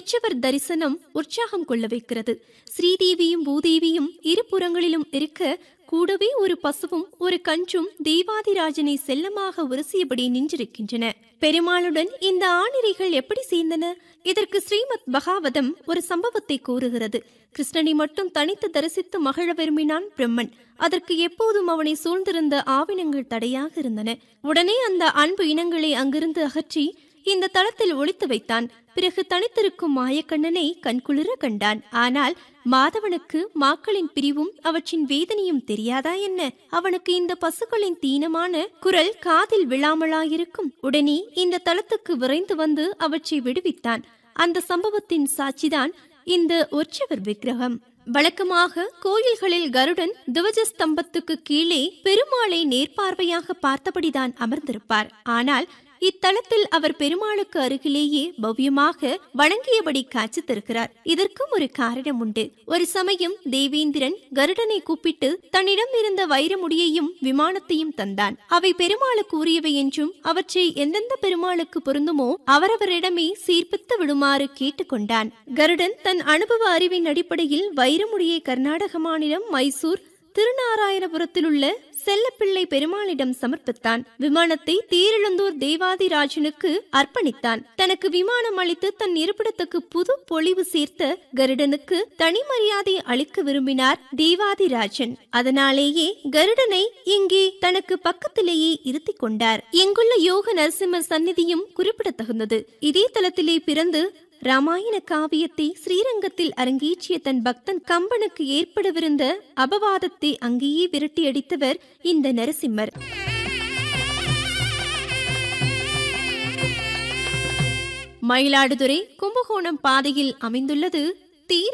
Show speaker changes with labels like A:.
A: உற்சவர் தரிசனம் உற்சாகம் கொள்ள வைக்கிறது ஸ்ரீதேவியும் பூதேவியும் இரு புறங்களிலும் இருக்க கூடவே ஒரு பசுவும் ஒரு கன்றும் தெய்வாதிராஜனை செல்லமாக உரசியபடி நின்றிருக்கின்றன பெருமாளுடன் இந்த ஆணிரைகள் எப்படி சேர்ந்தன இதற்கு ஸ்ரீமத் பகாவதம் ஒரு சம்பவத்தை கூறுகிறது கிருஷ்ணனை மட்டும் தனித்து தரிசித்து மகிழ விரும்பினான் பிரம்மன் அதற்கு எப்போதும் அவனை சூழ்ந்திருந்த ஆவினங்கள் தடையாக இருந்தன உடனே அந்த அன்பு இனங்களை அங்கிருந்து அகற்றி இந்த தளத்தில் ஒளித்து வைத்தான் பிறகு தனித்திருக்கும் மாயக்கண்ணனை கண்குளிர கண்டான் ஆனால் மாதவனுக்கு மாக்களின் பிரிவும் அவற்றின் வேதனையும் தெரியாதா என்ன அவனுக்கு இந்த பசுக்களின் தீனமான குரல் காதில் விழாமலாயிருக்கும் உடனே இந்த தளத்துக்கு விரைந்து வந்து அவற்றை விடுவித்தான் அந்த சம்பவத்தின் சாட்சிதான் இந்த உற்சவர் விக்கிரகம் வழக்கமாக கோயில்களில் கருடன் துவஜஸ்தம்பத்துக்கு கீழே பெருமாளை நேர்பார்வையாக பார்த்தபடிதான் அமர்ந்திருப்பார் ஆனால் இத்தலத்தில் அவர் பெருமாளுக்கு அருகிலேயே பவ்யமாக வணங்கியபடி காட்சி தருகிறார் இதற்கும் ஒரு காரணம் உண்டு ஒரு சமயம் தேவேந்திரன் கருடனை கூப்பிட்டு தன்னிடம் இருந்த வைரமுடியையும் விமானத்தையும் தந்தான் அவை பெருமாளுக்கு உரியவை என்றும் அவற்றை எந்தெந்த பெருமாளுக்கு பொருந்துமோ அவரவரிடமே சீர்பித்து விடுமாறு கேட்டுக்கொண்டான் கருடன் தன் அனுபவ அறிவின் அடிப்படையில் வைரமுடியை கர்நாடக மாநிலம் மைசூர் திருநாராயணபுரத்திலுள்ள செல்லப்பிள்ளை பெருமாளிடம் சமர்ப்பித்தான் விமானத்தை தேரிழந்தூர் தேவாதிராஜனுக்கு அர்ப்பணித்தான் தனக்கு விமானம் அளித்து தன் இருப்பிடத்துக்கு புது பொலிவு சேர்த்த கருடனுக்கு தனி மரியாதை அளிக்க விரும்பினார் தேவாதிராஜன் அதனாலேயே கருடனை இங்கே தனக்கு பக்கத்திலேயே இருத்திக் கொண்டார் இங்குள்ள யோக நரசிம்மர் சந்நிதியும் குறிப்பிடத்தகுந்தது இதே தலத்திலே பிறந்து ராமாயண காவியத்தை ஸ்ரீரங்கத்தில் அரங்கேற்றிய தன் பக்தன் கம்பனுக்கு ஏற்படவிருந்த அபவாதத்தை அங்கேயே விரட்டியடித்தவர் இந்த நரசிம்மர் மயிலாடுதுறை கும்பகோணம் பாதையில் அமைந்துள்ளது தீர